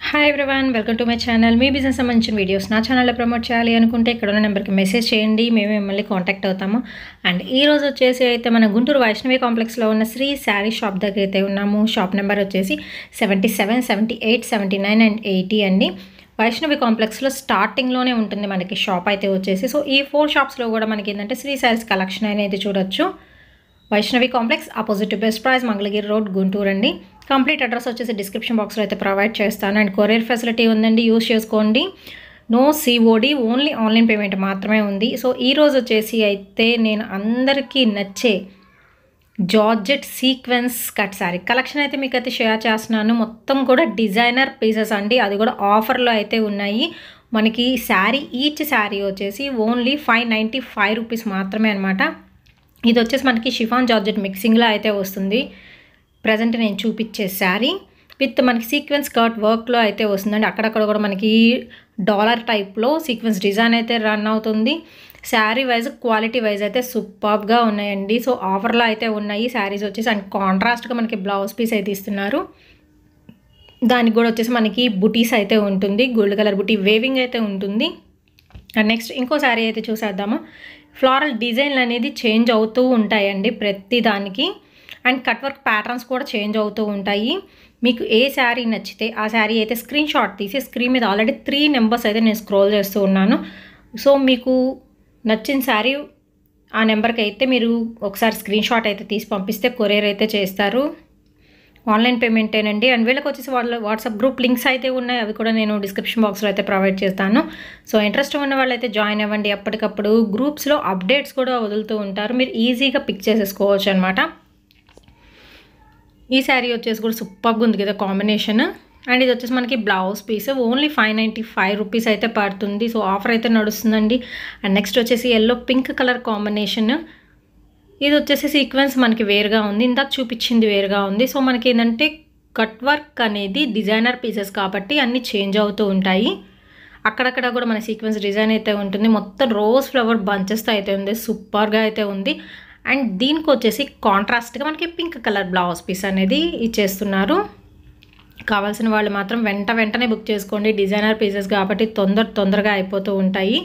hi everyone welcome to my channel మీ business సంబంధించిన videos నా ఛానల్లో ప్రమోట్ చేయాలి అనుకుంటే ఇక్కడ ఉన్న నెంబర్కి మెసేజ్ చేయండి మేము మిమ్మల్ని కాంటాక్ట్ అవుతాము అండ్ ఈ రోజు వచ్చేసి అయితే మన గుంటూరు వైష్ణవి కాంప్లెక్స్లో ఉన్న శ్రీ శారీ షాప్ దగ్గర అయితే ఉన్నాము షాప్ నెంబర్ వచ్చేసి seventy seven seventy eight seventy nine and eighty అండి వైష్ణవి కాంప్లెక్స్లో స్టార్టింగ్లోనే ఉంటుంది మనకి షాప్ అయితే వచ్చేసి సో ఈ ఫోర్ షాప్స్లో కూడా మనకి ఏంటంటే శ్రీ శారీస్ కలెక్షన్ అనేది చూడొచ్చు Vaishnavi complex opposite to best price Mangalagiri road Guntur అండి కంప్లీట్ అడ్రస్ వచ్చేసి డిస్క్రిప్షన్ బాక్స్లో అయితే ప్రొవైడ్ చేస్తాను అండ్ కొరియర్ ఫెసిలిటీ ఉందండి యూస్ చేసుకోండి no COD only online payment మాత్రమే ఉంది సో ఈ రోజు వచ్చేసి అయితే నేను అందరికీ నచ్చే georgette sequence cut sari collection అయితే మీకు అయితే షేర్ చేస్తున్నాను మొత్తం కూడా డిజైనర్ పీసెస్ అండి అది కూడా ఆఫర్లో అయితే ఉన్నాయి మనకి శారీ ఈచ్ శారీ వచ్చేసి only five ninety five rupees మాత్రమే అనమాట ఇది వచ్చేసి మనకి షిఫాన్ జార్జెట్ మిక్సింగ్లో అయితే వస్తుంది ప్రజెంట్ నేను చూపించే శారీ విత్ మనకి సీక్వెన్స్ కట్ వర్క్లో అయితే వస్తుందండి అక్కడక్కడ కూడా మనకి డాలర్ టైప్లో సీక్వెన్స్ డిజైన్ అయితే రన్ అవుతుంది శారీ వైజ్ క్వాలిటీ వైజ్ అయితే సూపర్గా ఉన్నాయండి సో ఆఫర్లో అయితే ఉన్నాయి శారీస్ వచ్చేసి అండ్ కాంట్రాస్ట్గా మనకి బ్లౌజ్ పీస్ అయితే ఇస్తున్నారు దానికి కూడా వచ్చేసి మనకి బుటీస్ అయితే ఉంటుంది గోల్డ్ కలర్ బుటీ వేవింగ్ అయితే ఉంటుంది అండ్ నెక్స్ట్ ఇంకో శారీ అయితే చూసేద్దాము ఫ్లారల్ డిజైన్లు అనేది చేంజ్ అవుతూ ఉంటాయండి ప్రతి దానికి అండ్ కట్ వర్క్ ప్యాటర్న్స్ కూడా చేంజ్ అవుతూ ఉంటాయి మీకు ఏ శారీ నచ్చితే ఆ శారీ అయితే స్క్రీన్ షాట్ తీసి స్క్రీన్ మీద ఆల్రెడీ త్రీ నెంబర్స్ అయితే నేను స్క్రోల్ చేస్తూ ఉన్నాను సో మీకు నచ్చిన శారీ ఆ నెంబర్కి అయితే మీరు ఒకసారి స్క్రీన్ షాట్ అయితే తీసి పంపిస్తే కొరియర్ అయితే చేస్తారు ఆన్లైన్ పేమెంటేనండి అండ్ వీళ్ళకి వచ్చేసి వాళ్ళ వాట్సాప్ గ్రూప్ లింక్స్ అయితే ఉన్నాయి అవి కూడా నేను డిస్క్రిప్షన్ బాక్స్లో అయితే ప్రొవైడ్ చేస్తాను సో ఇంట్రెస్ట్ ఉన్న వాళ్ళు అయితే జాయిన్ అవ్వండి ఎప్పటికప్పుడు గ్రూప్స్లో అప్డేట్స్ కూడా వదులుతూ ఉంటారు మీరు ఈజీగా పిక్ చేసేసుకోవచ్చు అనమాట ఈ శారీ వచ్చేసి కూడా సూపర్గా ఉంది కదా కాంబినేషన్ అండ్ ఇది వచ్చేసి మనకి blouse piece only five ninety five rupees అయితే పడుతుంది సో ఆఫర్ అయితే నడుస్తుందండి అండ్ నెక్స్ట్ వచ్చేసి ఎల్లో పింక్ కలర్ కాంబినేషన్ ఇది వచ్చేసి సీక్వెన్స్ మనకి వేరుగా ఉంది ఇందాక చూపించింది వేరుగా ఉంది సో మనకి ఏంటంటే కట్ వర్క్ అనేది డిజైనర్ పీసెస్ కాబట్టి అన్నీ చేంజ్ అవుతూ ఉంటాయి అక్కడక్కడ కూడా మన సీక్వెన్స్ డిజైన్ అయితే ఉంటుంది మొత్తం రోజ్ ఫ్లవర్ బంచెస్తో అయితే ఉంది సూపర్గా అయితే ఉంది అండ్ దీనికి వచ్చేసి కాంట్రాస్ట్గా మనకి పింక్ కలర్ బ్లౌజ్ పీస్ అనేది ఇచ్చేస్తున్నారు కావాల్సిన వాళ్ళు మాత్రం వెంట వెంటనే బుక్ చేసుకోండి డిజైనర్ పీసెస్ కాబట్టి తొందర తొందరగా అయిపోతూ ఉంటాయి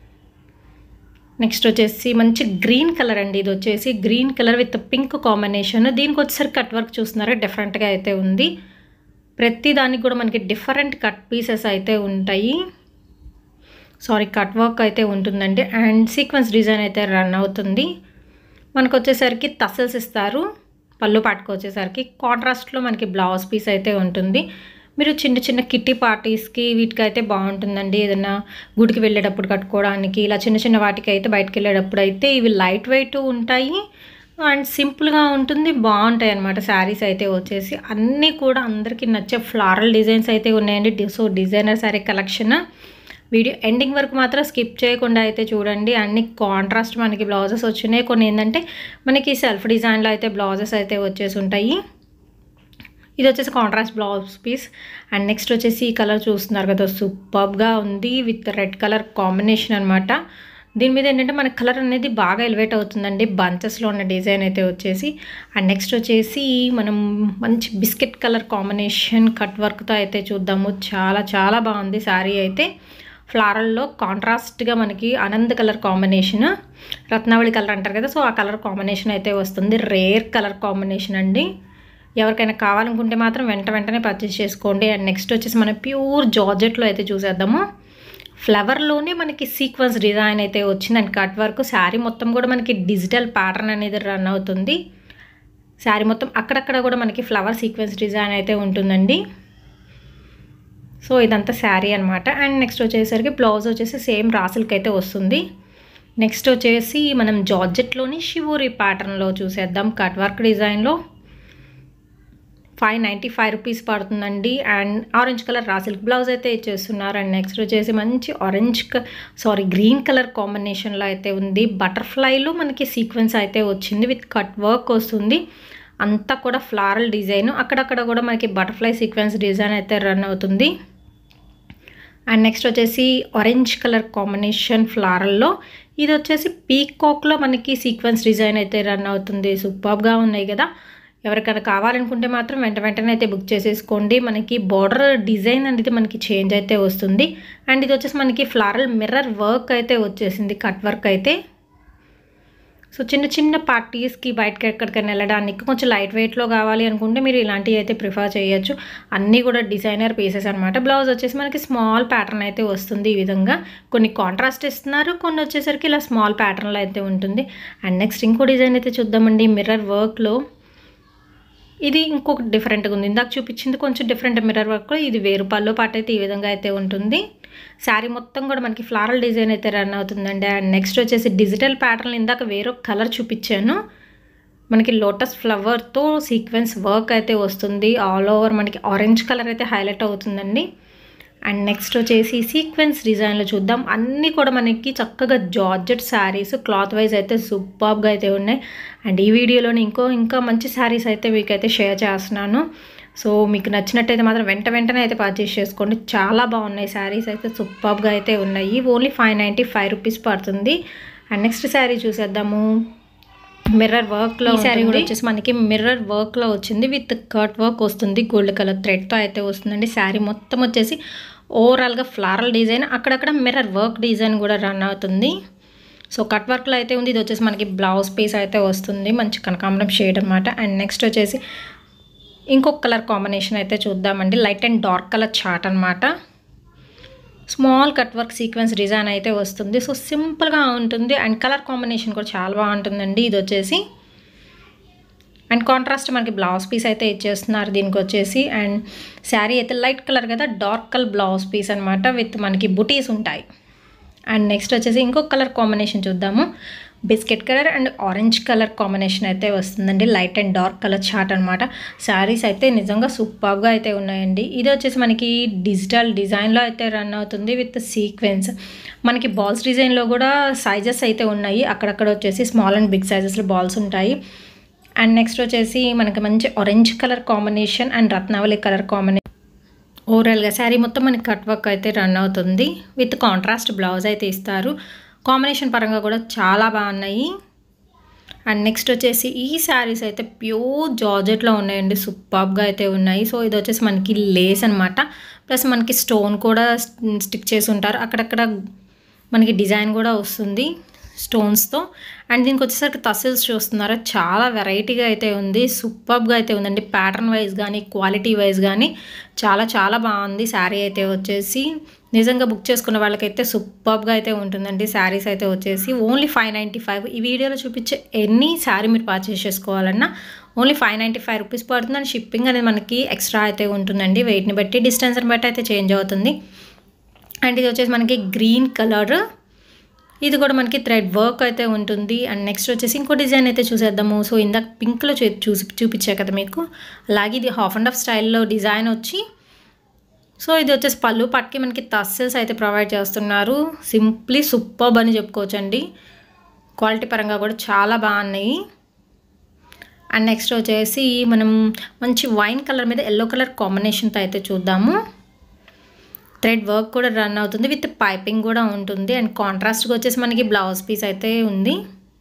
నెక్స్ట్ వచ్చేసి మంచి గ్రీన్ కలర్ అండి ఇది వచ్చేసి green colour with pink combination దీనికి వచ్చేసరికి కట్ వర్క్ చూస్తున్నారా డిఫరెంట్గా అయితే ఉంది ప్రతి దానికి కూడా మనకి డిఫరెంట్ కట్ పీసెస్ అయితే ఉంటాయి సారీ కట్ వర్క్ అయితే ఉంటుందండి అండ్ సీక్వెన్స్ డిజైన్ అయితే రన్ అవుతుంది మనకు వచ్చేసరికి తసల్స్ ఇస్తారు పళ్ళు పాటుకు వచ్చేసరికి కాంట్రాస్ట్లో మనకి బ్లౌజ్ పీస్ అయితే ఉంటుంది మీరు చిన్న చిన్న కిట్టి పార్టీస్కి వీటికి అయితే బాగుంటుందండి ఏదైనా గుడికి వెళ్ళేటప్పుడు కట్టుకోవడానికి ఇలా చిన్న చిన్న వాటికి అయితే బయటకు వెళ్ళేటప్పుడు అయితే ఇవి లైట్ వెయిట్ ఉంటాయి అండ్ సింపుల్గా ఉంటుంది బాగుంటాయి అనమాట శారీస్ అయితే వచ్చేసి అన్నీ కూడా అందరికీ నచ్చే ఫ్లారల్ డిజైన్స్ అయితే ఉన్నాయండి so designer sari collection video ending వరకు మాత్రం స్కిప్ చేయకుండా అయితే చూడండి అన్ని కాంట్రాస్ట్ మనకి బ్లౌజెస్ వచ్చినాయి కొన్ని ఏంటంటే మనకి సెల్ఫ్ డిజైన్లో అయితే బ్లౌజెస్ అయితే వచ్చేసి ఉంటాయి ఇది వచ్చేసి contrast blouse piece and next వచ్చేసి ఈ కలర్ చూస్తున్నారు కదా సూపర్గా ఉంది విత్ రెడ్ కలర్ కాంబినేషన్ అనమాట దీని మీద ఏంటంటే మన కలర్ అనేది బాగా ఎలివేట్ అవుతుందండి బంచెస్లో ఉన్న డిజైన్ అయితే వచ్చేసి అండ్ నెక్స్ట్ వచ్చేసి మనం మంచి బిస్కెట్ కలర్ కాంబినేషన్ కట్ వర్క్తో అయితే చూద్దాము చాలా చాలా బాగుంది శారీ అయితే ఫ్లారల్లో కాంట్రాస్ట్గా మనకి Anand colour combination Ratnavali colour అంటారు కదా సో ఆ కలర్ కాంబినేషన్ అయితే వస్తుంది రేర్ కలర్ కాంబినేషన్ అండి ఎవరికైనా కావాలనుకుంటే మాత్రం వెంట వెంటనే పర్చేస్ చేసుకోండి అండ్ నెక్స్ట్ వచ్చేసి మనం ప్యూర్ జార్జెట్లో అయితే చూసేద్దాము ఫ్లవర్లోనే మనకి సీక్వెన్స్ డిజైన్ అయితే వచ్చింది అండ్ కట్ వర్క్ శారీ మొత్తం కూడా మనకి డిజిటల్ ప్యాటర్న్ అనేది రన్ అవుతుంది శారీ మొత్తం అక్కడక్కడ కూడా మనకి ఫ్లవర్ సీక్వెన్స్ డిజైన్ అయితే ఉంటుందండి సో ఇదంతా శారీ అనమాట అండ్ నెక్స్ట్ వచ్చేసరికి బ్లౌజ్ వచ్చేసి సేమ్ రాసులకి అయితే వస్తుంది నెక్స్ట్ వచ్చేసి మనం జార్జెట్లోని షివూరి ప్యాటర్న్లో చూసేద్దాం కట్ వర్క్ డిజైన్లో ఫైవ్ నైంటీ ఫైవ్ రూపీస్ పడుతుందండి and orange colour raw silk blouse అయితే ఇచ్చేస్తున్నారు అండ్ నెక్స్ట్ వచ్చేసి మంచి ఆరెంజ్ సారీ గ్రీన్ కలర్ కాంబినేషన్లో అయితే ఉంది బటర్ఫ్లైలో మనకి సీక్వెన్స్ అయితే వచ్చింది విత్ కట్ వర్క్ వస్తుంది అంతా కూడా ఫ్లారల్ డిజైన్ అక్కడక్కడ కూడా మనకి బటర్ఫ్లై సీక్వెన్స్ డిజైన్ అయితే రన్ అవుతుంది అండ్ నెక్స్ట్ వచ్చేసి ఆరెంజ్ కలర్ కాంబినేషన్ ఫ్లారల్లో ఇది వచ్చేసి పీకాక్లో మనకి సీక్వెన్స్ డిజైన్ అయితే రన్ అవుతుంది సూపర్గా ఉన్నాయి కదా ఎవరికైనా కావాలనుకుంటే మాత్రం వెంట వెంటనే అయితే బుక్ చేసేసుకోండి మనకి బార్డర్ డిజైన్ అనేది మనకి చేంజ్ అయితే వస్తుంది అండ్ ఇది వచ్చేసి మనకి ఫ్లారల్ మిర్రర్ వర్క్ అయితే వచ్చేసింది కట్ వర్క్ అయితే సో చిన్న చిన్న పార్టీస్కి బయటకి ఎక్కడికైనా వెళ్ళడానికి కొంచెం లైట్ వెయిట్లో కావాలి అనుకుంటే మీరు ఇలాంటివి అయితే ప్రిఫర్ చేయొచ్చు అన్నీ కూడా డిజైనర్ పీసెస్ అనమాట బ్లౌజ్ వచ్చేసి మనకి స్మాల్ ప్యాటర్న్ అయితే వస్తుంది ఈ విధంగా కొన్ని కాంట్రాస్ట్ ఇస్తున్నారు కొన్ని వచ్చేసరికి ఇలా స్మాల్ ప్యాటర్న్లో అయితే ఉంటుంది అండ్ నెక్స్ట్ ఇంకో డిజైన్ అయితే చూద్దామండి మిర్రర్ వర్క్లో ఇది ఇంకొక డిఫరెంట్గా ఉంది ఇందాక చూపించింది కొంచెం డిఫరెంట్ మిర్రర్ వర్క్ ఇది వెయ్యి రూపాయల్లో పాటు అయితే ఈ విధంగా అయితే ఉంటుంది శారీ మొత్తం కూడా మనకి ఫ్లారల్ డిజైన్ అయితే రన్ అవుతుందండి అండ్ నెక్స్ట్ వచ్చేసి డిజిటల్ ప్యాటర్న్ ఇందాక వేరొక కలర్ చూపించాను మనకి లోటస్ ఫ్లవర్తో సీక్వెన్స్ వర్క్ అయితే వస్తుంది ఆల్ ఓవర్ మనకి ఆరెంజ్ కలర్ అయితే హైలైట్ అవుతుందండి అండ్ నెక్స్ట్ వచ్చేసి సీక్వెన్స్ డిజైన్లో చూద్దాం అన్నీ కూడా మనకి చక్కగా జార్జెట్ శారీస్ క్లాత్ వైజ్ అయితే సూపర్గా అయితే ఉన్నాయి అండ్ ఈ వీడియోలోని ఇంకో ఇంకా మంచి శారీస్ అయితే మీకైతే షేర్ చేస్తున్నాను సో మీకు నచ్చినట్టయితే మాత్రం వెంట వెంటనే అయితే పర్చేస్ చేసుకోండి చాలా బాగున్నాయి శారీస్ అయితే సూపర్గా అయితే ఉన్నాయి only five ninety five rupees పడుతుంది అండ్ నెక్స్ట్ శారీ చూసేద్దాము మిర్రర్ వర్క్లో ఈ శారీ కూడా వచ్చేసి మనకి మిర్రర్ వర్క్లో వచ్చింది విత్ కట్ వర్క్ వస్తుంది గోల్డ్ కలర్ థ్రెడ్తో అయితే వస్తుందండి శారీ మొత్తం వచ్చేసి ఓవరాల్గా ఫ్లారల్ డిజైన్ అక్కడక్కడ మిర్రర్ వర్క్ డిజైన్ కూడా రన్ అవుతుంది సో కట్ వర్క్లో అయితే ఉంది ఇది వచ్చేసి మనకి బ్లౌజ్ పీస్ అయితే వస్తుంది మంచి కనకాంబరం షేడ్ అనమాట అండ్ నెక్స్ట్ వచ్చేసి ఇంకొక కలర్ కాంబినేషన్ అయితే చూద్దామండి light and dark colour chart అనమాట small cut work sequence design అయితే వస్తుంది సో సింపుల్గా ఉంటుంది అండ్ కలర్ కాంబినేషన్ కూడా చాలా బాగుంటుందండి ఇది వచ్చేసి అండ్ కాంట్రాస్ట్ మనకి బ్లౌజ్ పీస్ అయితే ఇచ్చేస్తున్నారు దీనికి వచ్చేసి అండ్ శారీ అయితే లైట్ కలర్ కదా డార్క్ కలర్ బ్లౌజ్ పీస్ అనమాట విత్ మనకి బుటీస్ ఉంటాయి అండ్ నెక్స్ట్ వచ్చేసి ఇంకొక కలర్ కాంబినేషన్ చూద్దాము biscuit colour and orange colour combination అయితే వస్తుందండి light and dark colour chart అనమాట శారీస్ అయితే నిజంగా సూపర్గా అయితే ఉన్నాయండి ఇది వచ్చేసి మనకి డిజిటల్ డిజైన్లో అయితే రన్ అవుతుంది విత్ సీక్వెన్స్ మనకి బాల్స్ డిజైన్లో కూడా సైజెస్ అయితే ఉన్నాయి అక్కడక్కడ వచ్చేసి స్మాల్ అండ్ బిగ్ సైజెస్లో బాల్స్ ఉంటాయి అండ్ నెక్స్ట్ వచ్చేసి మనకి మంచి orange colour combination and Ratnavali colour combination ఓవరాల్గా శారీ మొత్తం మనకి కట్ వర్క్ అయితే రన్ అవుతుంది విత్ కాంట్రాస్ట్ బ్లౌజ్ అయితే ఇస్తారు కాంబినేషన్ పరంగా కూడా చాలా బాగున్నాయి అండ్ నెక్స్ట్ వచ్చేసి ఈ శారీస్ అయితే ప్యూర్ జార్జెట్లో ఉన్నాయండి సూపర్గా అయితే ఉన్నాయి సో ఇది వచ్చేసి మనకి లేస్ అనమాట ప్లస్ మనకి స్టోన్ కూడా స్టిక్ చేసి ఉంటారు అక్కడక్కడ మనకి డిజైన్ కూడా వస్తుంది స్టోన్స్తో అండ్ దీనికి వచ్చేసరికి తసిల్స్ చూస్తున్నారా చాలా వెరైటీగా అయితే ఉంది సూపర్గా అయితే ఉందండి ప్యాటర్న్ వైజ్ కానీ క్వాలిటీ వైజ్ కానీ చాలా చాలా బాగుంది శారీ అయితే వచ్చేసి నిజంగా బుక్ చేసుకున్న వాళ్ళకైతే సూపర్గా అయితే ఉంటుందండి శారీస్ అయితే వచ్చేసి ఓన్లీ ఫైవ్ నైంటీ ఫైవ్ ఈ వీడియోలో చూపించే ఎన్ని శారీ మీరు పర్చేస్ చేసుకోవాలన్నా only five ninety five rupees పడుతుంది అండ్ షిప్పింగ్ అనేది మనకి ఎక్స్ట్రా అయితే ఉంటుందండి వెయిట్ని బట్టి డిస్టెన్స్ని బట్టి అయితే చేంజ్ అవుతుంది అండ్ ఇది వచ్చేసి మనకి గ్రీన్ కలర్ ఇది కూడా మనకి థ్రెడ్ వర్క్ అయితే ఉంటుంది అండ్ నెక్స్ట్ వచ్చేసి ఇంకో డిజైన్ అయితే చూసేద్దాము సో ఇందాక పింక్లో చూ చూసి చూపించా కదా మీకు అలాగే ఇది హాఫ్ అండ్ హాఫ్ స్టైల్లో డిజైన్ వచ్చి సో ఇది వచ్చేసి పళ్ళు పట్టుకి మనకి తస్సెల్స్ అయితే ప్రొవైడ్ చేస్తున్నారు సింప్లీ సూపర్బ్ అని చెప్పుకోవచ్చండి క్వాలిటీ పరంగా కూడా చాలా బాగున్నాయి అండ్ నెక్స్ట్ వచ్చేసి మనం మంచి వైన్ కలర్ మీద ఎల్లో కలర్ కాంబినేషన్తో అయితే చూద్దాము థ్రెడ్ వర్క్ కూడా రన్ అవుతుంది విత్ పైపింగ్ కూడా ఉంటుంది అండ్ కాంట్రాస్ట్గా వచ్చేసి మనకి బ్లౌజ్ పీస్ అయితే ఉంది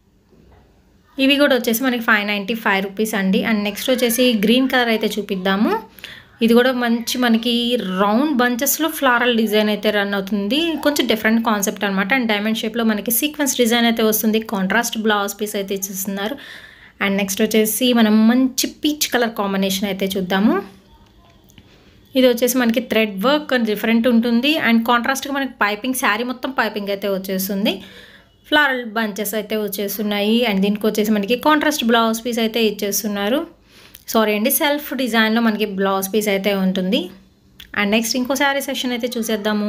ఇవి కూడా వచ్చేసి మనకి ఫైవ్ నైంటీ ఫైవ్ రూపీస్ అండి అండ్ నెక్స్ట్ వచ్చేసి గ్రీన్ కలర్ అయితే చూపిద్దాము ఇది కూడా మంచి మనకి రౌండ్ బంచెస్లో ఫ్లారల్ డిజైన్ అయితే రన్ అవుతుంది కొంచెం డిఫరెంట్ కాన్సెప్ట్ అనమాట అండ్ డైమండ్ షేప్లో మనకి సీక్వెన్స్ డిజైన్ అయితే వస్తుంది కాంట్రాస్ట్ బ్లౌజ్ పీస్ అయితే ఇచ్చేస్తున్నారు అండ్ నెక్స్ట్ వచ్చేసి మనం మంచి పీచ్ కలర్ కాంబినేషన్ అయితే చూద్దాము ఇది వచ్చేసి మనకి థ్రెడ్ వర్క్ డిఫరెంట్ ఉంటుంది అండ్ కాంట్రాస్ట్గా మనకి పైపింగ్ శారీ మొత్తం పైపింగ్ అయితే వచ్చేస్తుంది ఫ్లారల్ బంచెస్ అయితే వచ్చేస్తున్నాయి అండ్ దీనికి వచ్చేసి మనకి కాంట్రాస్ట్ బ్లౌజ్ పీస్ అయితే ఇచ్చేస్తున్నారు సారీ అండి సెల్ఫ్ డిజైన్లో మనకి బ్లౌజ్ పీస్ అయితే ఉంటుంది అండ్ నెక్స్ట్ ఇంకో శారీ సెక్షన్ అయితే చూసేద్దాము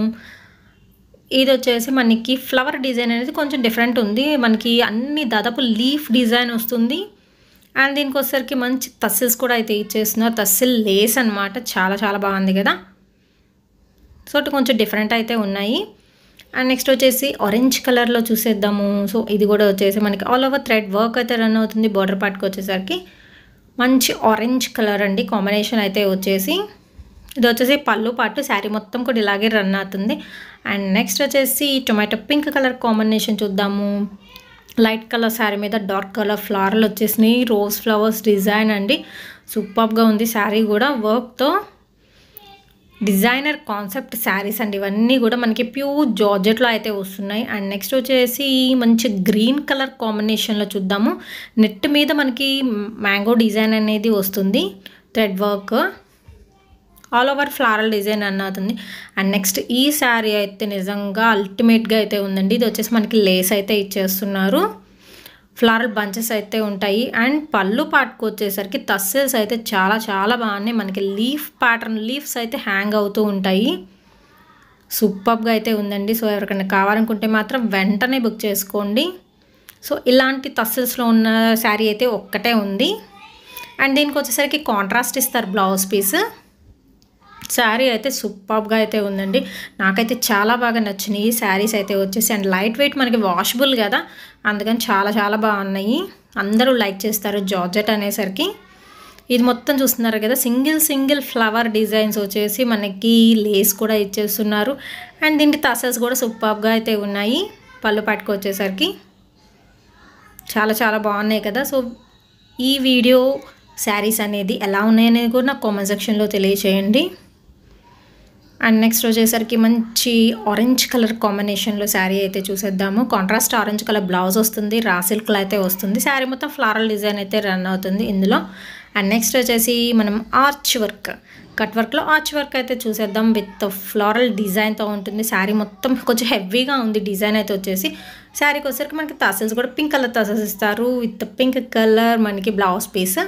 ఇది వచ్చేసి మనకి ఫ్లవర్ డిజైన్ అనేది కొంచెం డిఫరెంట్ ఉంది మనకి అన్ని దాదాపు లీఫ్ డిజైన్ వస్తుంది అండ్ దీనికి వచ్చేసరికి మంచి తస్సిల్స్ కూడా అయితే ఇచ్చేస్తున్నారు తస్సిల్ లేస్ అనమాట చాలా చాలా బాగుంది కదా సో ఇటు కొంచెం డిఫరెంట్ అయితే ఉన్నాయి అండ్ నెక్స్ట్ వచ్చేసి ఆరెంజ్ కలర్లో చూసేద్దాము సో ఇది కూడా వచ్చేసి మనకి ఆల్ ఓవర్ థ్రెడ్ వర్క్ అయితే రన్ అవుతుంది బార్డర్ పార్ట్కి వచ్చేసరికి మంచి ఆరెంజ్ కలర్ అండి కాంబినేషన్ అయితే వచ్చేసి ఇది వచ్చేసి పళ్ళు పాటు శారీ మొత్తం కూడా ఇలాగే రన్ అవుతుంది అండ్ నెక్స్ట్ వచ్చేసి టొమాటో పింక్ కలర్ కాంబినేషన్ చూద్దాము లైట్ కలర్ శారీ మీద డార్క్ కలర్ ఫ్లారల్ వచ్చేసినాయి రోజ్ ఫ్లవర్స్ డిజైన్ అండి సూపర్గా ఉంది శారీ కూడా వర్క్తో డిజైనర్ కాన్సెప్ట్ శారీస్ అండి ఇవన్నీ కూడా మనకి ప్యూర్ జార్జెట్లో అయితే వస్తున్నాయి అండ్ నెక్స్ట్ వచ్చేసి మంచి గ్రీన్ కలర్ కాంబినేషన్లో చూద్దాము నెట్ మీద మనకి మ్యాంగో డిజైన్ అనేది వస్తుంది thread work all over floral design అన్నది అండ్ నెక్స్ట్ ఈ శారీ అయితే నిజంగా అల్టిమేట్గా అయితే ఉందండి ఇది వచ్చేసి మనకి లేస్ అయితే ఇచ్చేస్తున్నారు ఫ్లారల్ బంచెస్ అయితే ఉంటాయి అండ్ పళ్ళు పాటుకు వచ్చేసరికి తస్సెల్స్ అయితే చాలా చాలా బాగున్నాయి మనకి లీఫ్ ప్యాటర్న్ లీఫ్స్ అయితే హ్యాంగ్ అవుతూ ఉంటాయి సూపర్గా అయితే ఉందండి సో ఎవరికైనా కావాలనుకుంటే మాత్రం వెంటనే బుక్ చేసుకోండి సో ఇలాంటి తస్సెల్స్లో ఉన్న శారీ అయితే ఒక్కటే ఉంది అండ్ దీనికి వచ్చేసరికి కాంట్రాస్ట్ ఇస్తారు బ్లౌజ్ పీస్ శారీ అయితే సూపర్గా అయితే ఉందండి నాకైతే చాలా బాగా నచ్చినాయి ఈ శారీస్ అయితే వచ్చేసి అండ్ లైట్ వెయిట్ మనకి వాషబుల్ కదా అందుకని చాలా చాలా బాగున్నాయి అందరూ లైక్ చేస్తారు జార్జెట్ అనేసరికి ఇది మొత్తం చూస్తున్నారు కదా సింగిల్ సింగిల్ ఫ్లవర్ డిజైన్స్ వచ్చేసి మనకి లేస్ కూడా ఇచ్చేస్తున్నారు అండ్ దీనికి తసల్స్ కూడా సూపర్గా అయితే ఉన్నాయి పళ్ళు పట్టుకు వచ్చేసరికి చాలా చాలా బాగున్నాయి కదా సో ఈ వీడియో శారీస్ అనేది ఎలా ఉన్నాయనేది కూడా నాకు కామెంట్ సెక్షన్లో తెలియచేయండి అండ్ నెక్స్ట్ వచ్చేసరికి మంచి ఆరెంజ్ కలర్ కాంబినేషన్లో శారీ అయితే చూసేద్దాము కాంట్రాస్ట్ ఆరెంజ్ కలర్ బ్లౌజ్ వస్తుంది రా సిల్క్లో అయితే వస్తుంది శారీ మొత్తం ఫ్లారల్ డిజైన్ అయితే రన్ అవుతుంది ఇందులో అండ్ నెక్స్ట్ వచ్చేసి మనం ఆర్చ్ వర్క్ కట్ వర్క్లో ఆర్చ్ వర్క్ అయితే చూసేద్దాం విత్ ఫ్లారల్ డిజైన్తో ఉంటుంది శారీ మొత్తం కొంచెం హెవీగా ఉంది డిజైన్ అయితే వచ్చేసి శారీకి వచ్చేసరికి మనకి తసల్స్ కూడా పింక్ కలర్ తసల్స్ ఇస్తారు విత్ పింక్ కలర్ మనకి బ్లౌజ్ పీస్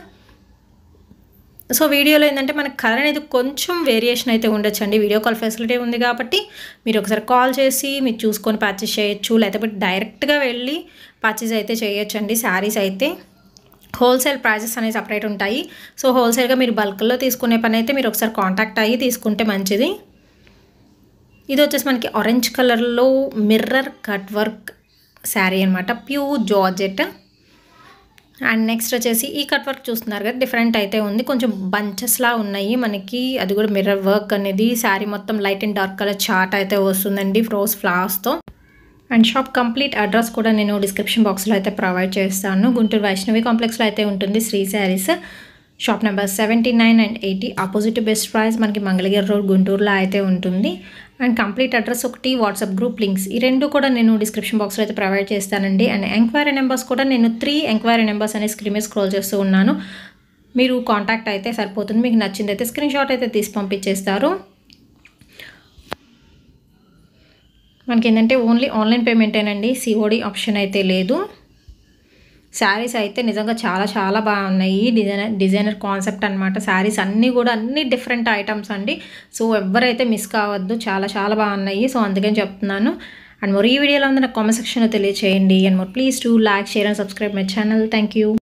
సో వీడియోలో ఏంటంటే మనకి కలర్ అనేది కొంచెం వేరియేషన్ అయితే ఉండొచ్చండి వీడియో కాల్ ఫెసిలిటీ ఉంది కాబట్టి మీరు ఒకసారి కాల్ చేసి మీరు చూసుకొని పర్చేస్ చేయొచ్చు లేకపోతే డైరెక్ట్గా వెళ్ళి పర్చేస్ అయితే చేయొచ్చండి శారీస్ అయితే హోల్సేల్ ప్రైజెస్ అనేవి సపరేట్ ఉంటాయి సో హోల్సేల్గా మీరు బల్క్లో తీసుకునే పని అయితే మీరు ఒకసారి కాంటాక్ట్ అయ్యి తీసుకుంటే మంచిది ఇది వచ్చేసి మనకి ఆరెంజ్ కలర్లో మిర్రర్ కట్ వర్క్ శారీ అనమాట ప్యూర్ జార్జెట్ అండ్ నెక్స్ట్ వచ్చేసి ఈ కట్ వర్క్ చూస్తున్నారు కదా డిఫరెంట్ అయితే ఉంది కొంచెం బంచెస్లా ఉన్నాయి మనకి అది కూడా మిర్రర్ వర్క్ అనేది శారీ మొత్తం light and dark colour chart అయితే వస్తుందండి రోజ్ ఫ్లవర్స్తో అండ్ షాప్ కంప్లీట్ అడ్రస్ కూడా నేను డిస్క్రిప్షన్ బాక్స్లో అయితే ప్రొవైడ్ చేస్తాను గుంటూరు వైష్ణవి కాంప్లెక్స్లో అయితే ఉంటుంది Shri saris shop number seventy nine and eighty opposite best price మనకి మంగళగిరి రోడ్ గుంటూరులో అయితే ఉంటుంది అండ్ కంప్లీట్ అడ్రస్ ఒకటి వాట్సాప్ గ్రూప్ లింక్స్ ఈ రెండు కూడా నేను డిస్క్రిప్షన్ బాక్స్లో అయితే ప్రొవైడ్ చేస్తానండి అండ్ ఎంక్వైరీ నెంబర్స్ కూడా నేను త్రీ ఎంక్వైరీ నెంబర్స్ అనే స్క్రీన్ మీద స్క్రోల్ చేస్తూ ఉన్నాను మీరు కాంటాక్ట్ అయితే సరిపోతుంది మీకు నచ్చింది అయితే స్క్రీన్ షాట్ అయితే తీసి పంపించేస్తారు మనకి ఏంటంటే ఓన్లీ ఆన్లైన్ పేమెంటేనండి సిఓడి ఆప్షన్ అయితే లేదు శారీస్ అయితే నిజంగా చాలా చాలా బాగున్నాయి డిజైనర్ డిజైనర్ కాన్సెప్ట్ అనమాట శారీస్ అన్నీ కూడా అన్ని డిఫరెంట్ ఐటమ్స్ అండి సో ఎవరైతే మిస్ కావద్దు చాలా చాలా బాగున్నాయి సో అందుకని చెప్తున్నాను అండ్ మరి ఈ వీడియోలో ఉంది నాకు కామెంట్ సెక్షన్లో తెలియచేయండి అండ్ మరి please to like share and subscribe my channel thank you